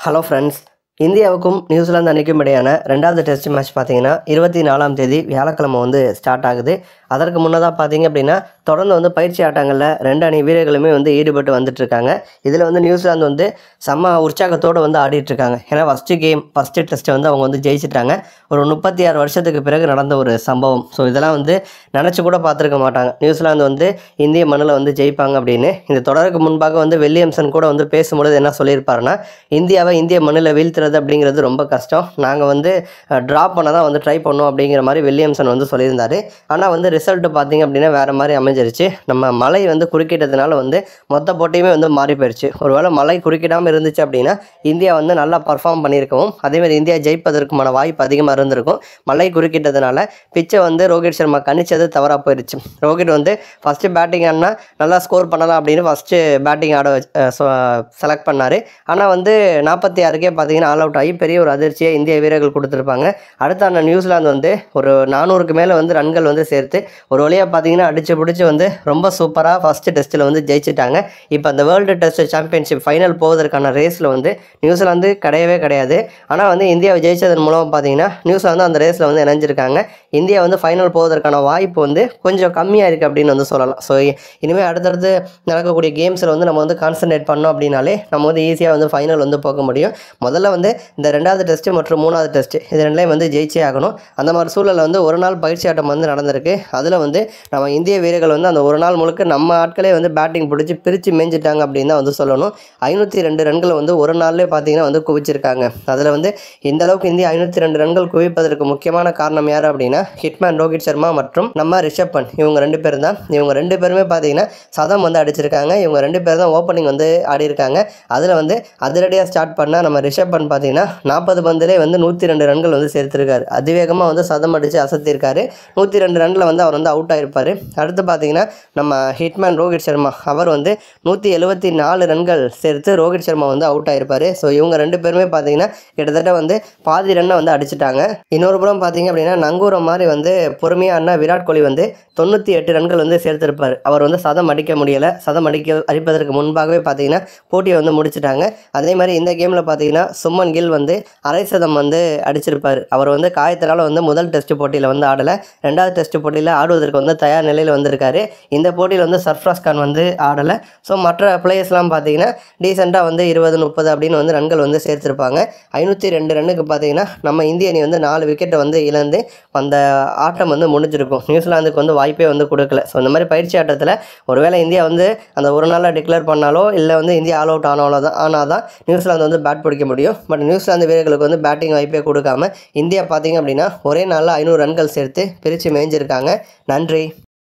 hello friends இந்தியாவுக்கும் New Zealand அணிக்கும் இடையான ரெண்டாவது டெஸ்ட் மேட்ச் பார்த்தீங்கன்னா இருபத்தி நாலாம் தேதி வியாழக்கிழமை வந்து ஸ்டார்ட் ஆகுது அதற்கு முன்னதாக பார்த்தீங்க அப்படின்னா தொடர்ந்து வந்து பயிற்சி ஆட்டங்களில் ரெண்டு அணி வீரர்களுமே வந்து ஈடுபட்டு வந்துட்டு இருக்காங்க இதில் வந்து நியூசிலாந்து வந்து செம்ம உற்சாகத்தோடு வந்து ஆடிட்டு இருக்காங்க ஏன்னா ஃபஸ்ட்டு கேம் ஃபஸ்ட்டு டெஸ்ட்டை வந்து அவங்க வந்து ஜெயிச்சிட்டாங்க ஒரு முப்பத்தி ஆறு வருஷத்துக்கு பிறகு நடந்த ஒரு சம்பவம் ஸோ இதெல்லாம் வந்து நினச்சி கூட பார்த்துருக்க மாட்டாங்க நியூசிலாந்து வந்து இந்திய மண்ணில் வந்து ஜெயிப்பாங்க அப்படின்னு இந்த தொடருக்கு முன்பாக வந்து வில்லியம்சன் கூட வந்து பேசும்பொழுது என்ன சொல்லியிருப்பாருன்னா இந்தியாவை இந்திய மண்ணில் வீழ்த்துறது அப்படிங்கிறது ரொம்ப கஷ்டம் நாங்கள் வந்து ட்ராப் பண்ண தான் வந்து ட்ரை பண்ணோம் அப்படிங்கிற மாதிரி வில்லியம்சன் வந்து சொல்லியிருந்தாரு ஆனால் வந்து ரிசல்ட் பார்த்தீங்க அப்படின்னா வேறு மாதிரி அமைஞ்சிருச்சு நம்ம மழை வந்து குறுக்கிட்டதுனால வந்து மொத்த போட்டியுமே வந்து மாறி போயிடுச்சு ஒருவேளை மழை குறுக்கிடாமல் இருந்துச்சு அப்படின்னா இந்தியா வந்து நல்லா பர்ஃபார்ம் பண்ணியிருக்கவும் அதேமாதிரி இந்தியா ஜெயிப்பதற்குமான வாய்ப்பு அதிகமாக இருந்திருக்கும் மழை குறுக்கிட்டதுனால பிச்சை வந்து ரோஹித் சர்மா கணிச்சது தவறாக போயிடுச்சு ரோஹித் வந்து ஃபஸ்ட்டு பேட்டிங் ஆடினா நல்லா ஸ்கோர் பண்ணலாம் அப்படின்னு ஃபஸ்ட்டு பேட்டிங் ஆட செலக்ட் பண்ணார் ஆனால் வந்து நாற்பத்தி ஆறுக்கே பார்த்தீங்கன்னா ஆல் அவுட் ஆகி பெரிய ஒரு அதிர்ச்சியை இந்திய வீரர்கள் கொடுத்துருப்பாங்க அடுத்த அந்த நியூசிலாந்து வந்து ஒரு நானூறுக்கு மேலே வந்து ரன்கள் வந்து சேர்த்து ஒரு வழியாக பார்த்தீங்கன்னா அடிச்சு பிடிச்சி வந்து ரொம்ப சூப்பராக ஃபஸ்ட்டு டெஸ்ட்டில் வந்து ஜெயிச்சிட்டாங்க இப்போ அந்த வேர்ல்டு டெஸ்ட் சாம்பியன்ஷிப் ஃபைனல் போவதற்கான ரேஸில் வந்து நியூசிலாந்து கிடையவே கிடையாது ஆனால் வந்து இந்தியாவை ஜெயிச்சதன் மூலமாக பார்த்தீங்கன்னா நியூசிலாந்து அந்த ரேஸில் வந்து இணைஞ்சிருக்காங்க இந்தியா வந்து ஃபைனல் போவதற்கான வாய்ப்பு வந்து கொஞ்சம் கம்மியாக இருக்குது அப்படின்னு வந்து சொல்லலாம் ஸோ இனிமேல் அடுத்தடுத்து நடக்கக்கூடிய கேம்ஸில் வந்து நம்ம வந்து கான்சன்ட்ரேட் பண்ணோம் அப்படின்னாலே நம்ம வந்து ஈஸியாக வந்து ஃபைனல் வந்து போக முடியும் முதல்ல வந்து இந்த ரெண்டாவது டெஸ்ட்டு மற்றும் மூணாவது டெஸ்ட்டு இது ரெண்டுலேயும் வந்து ஜெயிச்சே ஆகணும் அந்த மாதிரி சூழலில் வந்து ஒரு நாள் பயிற்சி ஆட்டம் வந்து நடந்திருக்கு அதில் வந்து நம்ம இந்திய வீரர்கள் வந்து அந்த ஒரு நாள் முழுக்க நம்ம ஆட்களே வந்து பேட்டிங் பிடிச்சி பிரித்து மேய்ஞ்சிட்டாங்க அப்படின்னு தான் வந்து சொல்லணும் ஐநூற்றி ரெண்டு ரன்களை வந்து ஒரு நாள்லேயே பார்த்தீங்கன்னா வந்து குவிச்சிருக்காங்க அதில் வந்து இந்த அளவுக்கு இந்தியா ஐநூற்றி ரெண்டு ரன்கள் குவிப்பதற்கு முக்கியமான காரணம் யார் அப்படின்னா ஹிட்மேன் ரோஹித் சர்மா மற்றும் நம்ம ரிஷப் பண்ட் இவங்க ரெண்டு பேர் தான் இவங்க ரெண்டு பேருமே பார்த்தீங்கன்னா சதம் வந்து அடிச்சிருக்காங்க இவங்க ரெண்டு பேர் தான் ஓப்பனிங் வந்து ஆடி இருக்காங்க அதில் வந்து அதிரடியாக ஸ்டார்ட் பண்ண நம்ம ரிஷப் பண்ட் பார்த்தீங்கன்னா நாற்பது பந்திலே வந்து நூற்றி ரெண்டு ரன்கள் வந்து சேர்த்திருக்காரு அதிவேகமாக வந்து சதம் அடித்து அசத்திருக்காரு நூற்றி ரெண்டு ரனில் வந்து அவர் வந்து அவுட் ஆயிருப்பார் அடுத்து பார்த்தீங்கன்னா நம்ம ஹிட்மேன் ரோஹித் சர்மா அவர் வந்து நூற்றி எழுபத்தி நாலு ரன்கள் சேர்த்து ரோஹித் சர்மா வந்து அவுட் ஆயிருப்பார் ஸோ இவங்க ரெண்டு பேருமே பார்த்தீங்கன்னா கிட்டத்தட்ட வந்து பாதி ரன்னை வந்து அடிச்சிட்டாங்க இன்னொரு புறம் பார்த்தீங்க அப்படின்னா நங்கூரம் மாதிரி வந்து பொறுமையான விராட் கோலி வந்து தொண்ணூற்றி எட்டு ரன்கள் வந்து சேர்த்திருப்பார் அவர் வந்து சதம் அடிக்க முடியலை சதம் அடிக்க அடிப்பதற்கு முன்பாகவே பார்த்தீங்கன்னா போட்டியை வந்து முடிச்சிட்டாங்க அதே மாதிரி இந்த கேமில் பார்த்தீங்கன்னா சுமன் கில் வந்து அரை சதம் வந்து அடிச்சிருப்பார் அவர் வந்து காயத்தினால வந்து முதல் டெஸ்ட் போட்டியில் வந்து ஆடலை ரெண்டாவது டெஸ்ட் போட்டியில் ஆடுவதற்கு வந்து தயார் நிலையில் வந்திருக்காரு இந்த போட்டியில் வந்து சர்ஃப்ராஸ் கான் வந்து ஆடலை ஸோ மற்ற பிளேயர்ஸ்லாம் பார்த்தீங்கன்னா டீசெண்டாக வந்து இருபது முப்பது அப்படின்னு வந்து ரன்கள் வந்து சேர்த்துருப்பாங்க ஐநூற்றி ரெண்டு ரன்னுக்கு பார்த்தீங்கன்னா நம்ம இந்திய அணி வந்து நாலு விக்கெட்டை வந்து இழந்து அந்த ஆட்டம் வந்து முடிஞ்சிருக்கும் நியூசிலாந்துக்கு வந்து வாய்ப்பே வந்து கொடுக்கல ஸோ இந்த மாதிரி பயிற்சி ஆட்டத்தில் ஒருவேளை இந்தியா வந்து அந்த ஒரு நாளில் டிக்ளேர் பண்ணாலோ இல்லை வந்து இந்தியா ஆல் அவுட் ஆனாலோ தான் ஆனால் தான் நியூசிலாந்து வந்து பேட் பிடிக்க முடியும் பட் நியூசிலாந்து வீரர்களுக்கு வந்து பேட்டிங் வாய்ப்பே கொடுக்காம இந்தியா பார்த்தீங்க அப்படின்னா ஒரே நாளில் ஐநூறு ரன்கள் சேர்த்து பிரித்து மேய்ஞ்சிருக்காங்க நன்றி